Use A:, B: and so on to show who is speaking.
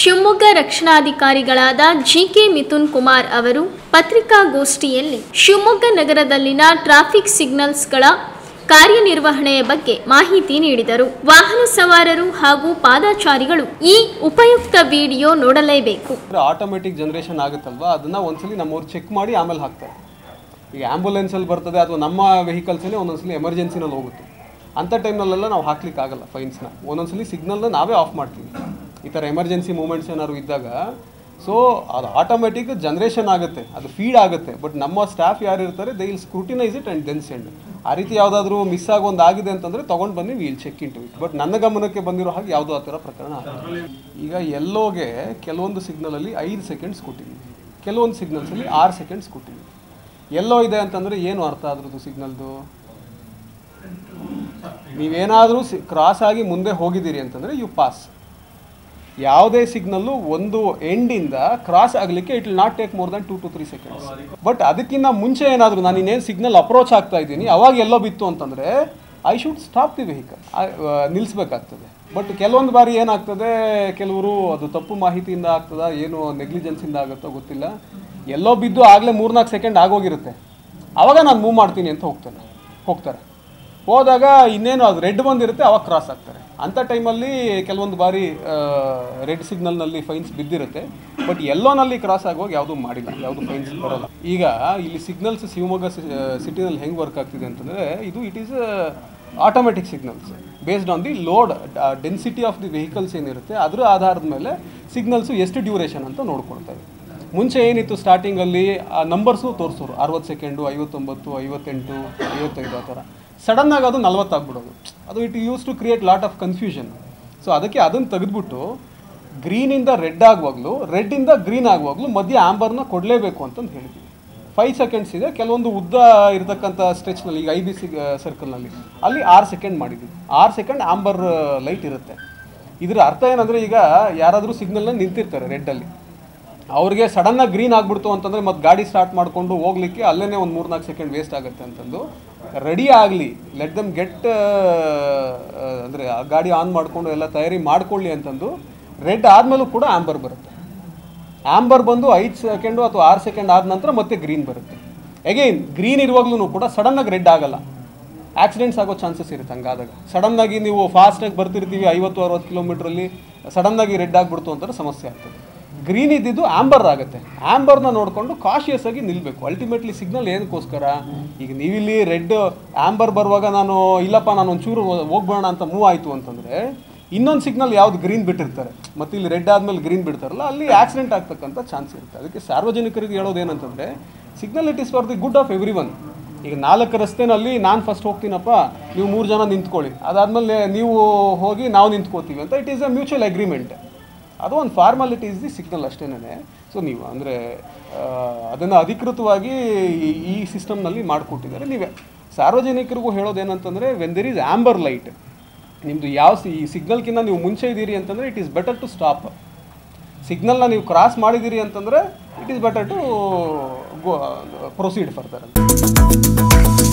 A: ಶಿವಮೊಗ್ಗ ರಕ್ಷಣಾಧಿಕಾರಿಗಳಾದ ಜಿಕೆ ಮಿಥುನ್ ಕುಮಾರ್ ಅವರು ಪತ್ರಿಕಾಗೋಷ್ಠಿಯಲ್ಲಿ ಶಿವಮೊಗ್ಗ ನಗರದಲ್ಲಿನ ಟ್ರಾಫಿಕ್ ಸಿಗ್ನಲ್ಸ್ಗಳ ಕಾರ್ಯನಿರ್ವಹಣೆಯ ಬಗ್ಗೆ ಮಾಹಿತಿ ನೀಡಿದರು ವಾಹನ ಸವಾರರು ಹಾಗೂ ಪಾದಾಚಾರಿಗಳು ಈ ಉಪಯುಕ್ತ ವಿಡಿಯೋ ನೋಡಲೇಬೇಕು
B: ಆಟೋಮೆಟಿಕ್ ಜನ್ರೇಷನ್ ಆಗುತ್ತಲ್ವಾ ಅದನ್ನ ಒಂದ್ಸಲಿ ನಮ್ಮವ್ರು ಚೆಕ್ ಮಾಡಿ ಆಮೇಲೆ ಹಾಕ್ತಾರೆ ಈಗ ಆ್ಯಂಬುಲೆನ್ಸಲ್ಲಿ ಬರ್ತದೆ ಅಥವಾ ನಮ್ಮ ವೆಹಿಕಲ್ಸಲ್ಲಿ ಒಂದೊಂದ್ಸಲಿ ಎಮರ್ಜೆನ್ಸಿನಲ್ಲಿ ಹೋಗುತ್ತೆ ಅಂಥ ಟೈಮ್ನಲ್ಲೆಲ್ಲ ನಾವು ಹಾಕ್ಲಿಕ್ಕೆ ಆಗಲ್ಲ ಫೈನ್ಸ್ನ ಒಂದೊಂದ್ಸಲಿ ಸಿಗ್ನಲ್ನ ನಾವೇ ಆಫ್ ಮಾಡ್ತೀವಿ ಈ ಥರ ಎಮರ್ಜೆನ್ಸಿ ಮೂಮೆಂಟ್ಸ್ ಏನಾದ್ರು ಇದ್ದಾಗ ಸೊ ಅದು ಆಟೋಮೆಟಿಕ್ ಜನ್ರೇಷನ್ ಆಗುತ್ತೆ ಅದು ಫೀಡ್ ಆಗುತ್ತೆ ಬಟ್ ನಮ್ಮ ಸ್ಟಾಫ್ ಯಾರು ಇರ್ತಾರೆ they will scrutinise it and then send ಆ ರೀತಿ ಯಾವುದಾದ್ರೂ ಮಿಸ್ ಆಗಿ ಒಂದು ಆಗಿದೆ ಅಂತಂದರೆ ತೊಗೊಂಡು ಬನ್ನಿ will check into it but ನನ್ನ ಗಮನಕ್ಕೆ ಬಂದಿರೋ ಹಾಗೆ ಯಾವುದೋ ಆ ಥರ ಪ್ರಕರಣ ಆಗಿಲ್ಲ. ಈಗ ಎಲ್ಲೋಗೆ ಕೆಲವೊಂದು ಸಿಗ್ನಲಲ್ಲಿ ಐದು ಸೆಕೆಂಡ್ಸ್ ಕೊಟ್ಟಿದ್ದೀವಿ ಕೆಲವೊಂದು ಸಿಗ್ನಲ್ಸಲ್ಲಿ ಆರು ಸೆಕೆಂಡ್ಸ್ ಕೊಟ್ಟಿದ್ದೀವಿ ಎಲ್ಲೋ ಇದೆ ಅಂತಂದರೆ ಏನು ಅರ್ಥ ಅದ್ರದ್ದು ಸಿಗ್ನಲ್ದು ನೀವೇನಾದರೂ ಸಿ ಕ್ರಾಸ್ ಆಗಿ ಮುಂದೆ ಹೋಗಿದ್ದೀರಿ ಅಂತಂದರೆ ಯು ಪಾಸ್ ಯಾವುದೇ ಸಿಗ್ನಲ್ಲು ಒಂದು ಎಂಡಿಂದ ಕ್ರಾಸ್ ಆಗಲಿಕ್ಕೆ it will not take more than two to three seconds but ಅದಕ್ಕಿಂತ ಮುಂಚೆ ಏನಾದರೂ ನಾನು ಇನ್ನೇನು ಸಿಗ್ನಲ್ ಅಪ್ರೋಚ್ ಆಗ್ತಾ ಇದ್ದೀನಿ ಅವಾಗ ಎಲ್ಲೋ ಬಿತ್ತು ಅಂತಂದರೆ I should stop the vehicle ನಿಲ್ಲಿಸ್ಬೇಕಾಗ್ತದೆ ಬಟ್ ಕೆಲವೊಂದು ಬಾರಿ ಏನಾಗ್ತದೆ ಕೆಲವರು ಅದು ತಪ್ಪು ಮಾಹಿತಿಯಿಂದ ಆಗ್ತದ ಏನು ನೆಗ್ಲಿಜೆನ್ಸಿಂದ ಆಗುತ್ತೋ ಗೊತ್ತಿಲ್ಲ ಎಲ್ಲೋ ಬಿದ್ದು ಆಗಲೇ ಮೂರ್ನಾಲ್ಕು ಸೆಕೆಂಡ್ ಆಗೋಗಿರುತ್ತೆ ಆವಾಗ ನಾನು ಮೂವ್ ಮಾಡ್ತೀನಿ ಅಂತ ಹೋಗ್ತಾನೆ ಹೋಗ್ತಾರೆ ಹೋದಾಗ ಇನ್ನೇನು ಅದು ರೆಡ್ ಬಂದಿರುತ್ತೆ ಅವಾಗ ಕ್ರಾಸ್ ಆಗ್ತಾರೆ ಅಂಥ ಟೈಮಲ್ಲಿ ಕೆಲವೊಂದು ಬಾರಿ ರೆಡ್ ಸಿಗ್ನಲ್ನಲ್ಲಿ ಫೈನ್ಸ್ ಬಿದ್ದಿರುತ್ತೆ ಬಟ್ ಎಲ್ಲೋನಲ್ಲಿ ಕ್ರಾಸ್ ಆಗುವಾಗ ಯಾವುದೂ ಮಾಡಿಲ್ಲ ಯಾವುದು ಫೈನ್ಸ್ ಬರೋಲ್ಲ ಈಗ ಇಲ್ಲಿ ಸಿಗ್ನಲ್ಸ್ ಶಿವಮೊಗ್ಗ ಸಿಟಿನಲ್ಲಿ ಹೆಂಗೆ ವರ್ಕ್ ಆಗ್ತಿದೆ ಅಂತಂದರೆ ಇದು it is automatic signals based on the load density of the vehicles ಏನಿರುತ್ತೆ ಅದರ ಆಧಾರದ ಮೇಲೆ ಸಿಗ್ನಲ್ಸು ಎಷ್ಟು ಡ್ಯೂರೇಷನ್ ಅಂತ ನೋಡ್ಕೊಳ್ತವೆ ಮುಂಚೆ ಏನಿತ್ತು ಸ್ಟಾರ್ಟಿಂಗಲ್ಲಿ ಆ ನಂಬರ್ಸು ತೋರಿಸೋರು ಅರವತ್ತು ಸೆಕೆಂಡು ಐವತ್ತೊಂಬತ್ತು ಐವತ್ತೆಂಟು ಐವತ್ತೈದು ಆ ಥರ ಸಡನ್ನಾಗಿ ಅದು ನಲ್ವತ್ತಾಗ್ಬಿಡೋದು ಅದು it use to create lot of confusion so ಅದಕ್ಕೆ ಅದನ್ನು ತೆಗೆದುಬಿಟ್ಟು ಗ್ರೀನಿಂದ ರೆಡ್ ಆಗುವಾಗಲೂ ರೆಡ್ಡಿಂದ ಗ್ರೀನ್ ಆಗುವಾಗಲೂ ಮಧ್ಯೆ ಆಂಬರ್ನ ಕೊಡಲೇಬೇಕು ಅಂತಂದು ಹೇಳಿದ್ವಿ ಫೈವ್ ಸೆಕೆಂಡ್ಸ್ ಇದೆ ಕೆಲವೊಂದು ಉದ್ದ ಇರತಕ್ಕಂಥ ಸ್ಟ್ರೆಚ್ನಲ್ಲಿ ಈಗ ಐ ಬಿ ಸಿ ಸರ್ಕಲ್ನಲ್ಲಿ ಅಲ್ಲಿ ಆರು ಸೆಕೆಂಡ್ ಮಾಡಿದ್ವಿ ಆರು ಸೆಕೆಂಡ್ ಆಂಬರ್ ಲೈಟ್ ಇರುತ್ತೆ ಇದರ ಅರ್ಥ ಏನಂದರೆ ಈಗ ಯಾರಾದರೂ ಸಿಗ್ನಲ್ನ ನಿಂತಿರ್ತಾರೆ ರೆಡ್ಡಲ್ಲಿ ಅವ್ರಿಗೆ ಸಡನ್ನಾಗಿ ಗ್ರೀನ್ ಆಗ್ಬಿಡ್ತು ಅಂತಂದರೆ ಮತ್ತೆ ಗಾಡಿ ಸ್ಟಾರ್ಟ್ ಮಾಡಿಕೊಂಡು ಹೋಗ್ಲಿಕ್ಕೆ ಅಲ್ಲೇ ಒಂದು ಮೂರ್ನಾಲ್ಕು ಸೆಕೆಂಡ್ ವೇಸ್ಟ್ ಆಗುತ್ತೆ ಅಂತಂದು ರೆಡಿ ಆಗಲಿ ಲೆಟ್ ದಮ್ ಗೆಟ್ ಅಂದರೆ ಆ ಗಾಡಿ ಆನ್ ಮಾಡಿಕೊಂಡು ಎಲ್ಲ ತಯಾರಿ ಮಾಡ್ಕೊಳ್ಳಿ ಅಂತಂದು ರೆಡ್ ಆದಮೇಲೂ ಕೂಡ ಆಂಬರ್ ಬರುತ್ತೆ ಆಂಬರ್ ಬಂದು ಐದು ಸೆಕೆಂಡು ಅಥವಾ ಆರು ಸೆಕೆಂಡ್ ಆದ ನಂತರ ಮತ್ತೆ ಗ್ರೀನ್ ಬರುತ್ತೆ ಅಗೈನ್ ಗ್ರೀನ್ ಇರುವಾಗ್ಲೂ ಕೂಡ ಸಡನ್ನಾಗಿ ರೆಡ್ ಆಗಲ್ಲ ಆಕ್ಸಿಡೆಂಟ್ಸ್ ಆಗೋ ಚಾನ್ಸಸ್ ಇರುತ್ತೆ ಹಂಗಾದಾಗ ಸಡನ್ನಾಗಿ ನೀವು ಫಾಸ್ಟಾಗಿ ಬರ್ತಿರ್ತೀವಿ ಐವತ್ತು ಅರವತ್ತು ಕಿಲೋಮೀಟ್ರಲ್ಲಿ ಸಡನ್ನಾಗಿ ರೆಡ್ ಆಗಿಬಿಡ್ತು ಅಂತಾರೆ ಸಮಸ್ಯೆ ಆಗ್ತದೆ ಗ್ರೀನ್ ಇದ್ದಿದ್ದು ಆಂಬರ್ ಆಗುತ್ತೆ ಆಂಬರ್ನ ನೋಡಿಕೊಂಡು ಕಾಶಿಯಸ್ ಆಗಿ ನಿಲ್ಲಬೇಕು ಅಲ್ಟಿಮೇಟ್ಲಿ ಸಿಗ್ನಲ್ ಏನಕ್ಕೋಸ್ಕರ ಈಗ ನೀವಿಲ್ಲಿ ರೆಡ್ ಆಂಬರ್ ಬರುವಾಗ ನಾನು ಇಲ್ಲಪ್ಪ ನಾನು ಒಂಚೂರು ಹೋಗ್ಬೇಡ ಅಂತ ಮೂವ್ ಆಯಿತು ಅಂತಂದರೆ ಇನ್ನೊಂದು ಸಿಗ್ನಲ್ ಯಾವ್ದು ಗ್ರೀನ್ ಬಿಟ್ಟಿರ್ತಾರೆ ಮತ್ತು ಇಲ್ಲಿ ರೆಡ್ ಆದಮೇಲೆ ಗ್ರೀನ್ ಬಿಡ್ತಾರಲ್ಲ ಅಲ್ಲಿ ಆಕ್ಸಿಡೆಂಟ್ ಆಗ್ತಕ್ಕಂಥ ಚಾನ್ಸ್ ಇರುತ್ತೆ ಅದಕ್ಕೆ ಸಾರ್ವಜನಿಕರಿಗೆ ಹೇಳೋದು ಏನಂತಂದರೆ signal it is for the good of every one ಈಗ ನಾಲ್ಕು ರಸ್ತೆನಲ್ಲಿ ನಾನು ಫಸ್ಟ್ ಹೋಗ್ತೀನಪ್ಪ ನೀವು ಮೂರು ಜನ ನಿಂತ್ಕೊಳ್ಳಿ ಅದಾದಮೇಲೆ ನೀವು ಹೋಗಿ ನಾವು ನಿಂತ್ಕೋತೀವಿ ಅಂತ it is a mutual agreement ಅದು ಒಂದು ಫಾರ್ಮಾಲಿಟಿ ಇಸ್ ದಿ ಸಿಗ್ನಲ್ ಅಷ್ಟೇನೆ ಸೊ ನೀವು ಅಂದರೆ ಅದನ್ನು ಅಧಿಕೃತವಾಗಿ ಈ- ಈ ಸಿಸ್ಟಮ್ನಲ್ಲಿ ಮಾಡಿಕೊಟ್ಟಿದ್ದಾರೆ ನೀವೇ ಸಾರ್ವಜನಿಕರಿಗೂ ಹೇಳೋದೇನಂತಂದರೆ when there is amber light ನಿಮ್ಮದು ಯಾವ ಸಿ ಈ ಸಿಗ್ನಲ್ಕಿಂತ ನೀವು ಮುಂಚೆ ಇದ್ದೀರಿ ಅಂತಂದರೆ it is better to stop ಸಿಗ್ನಲ್ನ ನೀವು ಕ್ರಾಸ್ ಮಾಡಿದ್ದೀರಿ ಅಂತಂದರೆ it is better to go proceed further ಅಂತ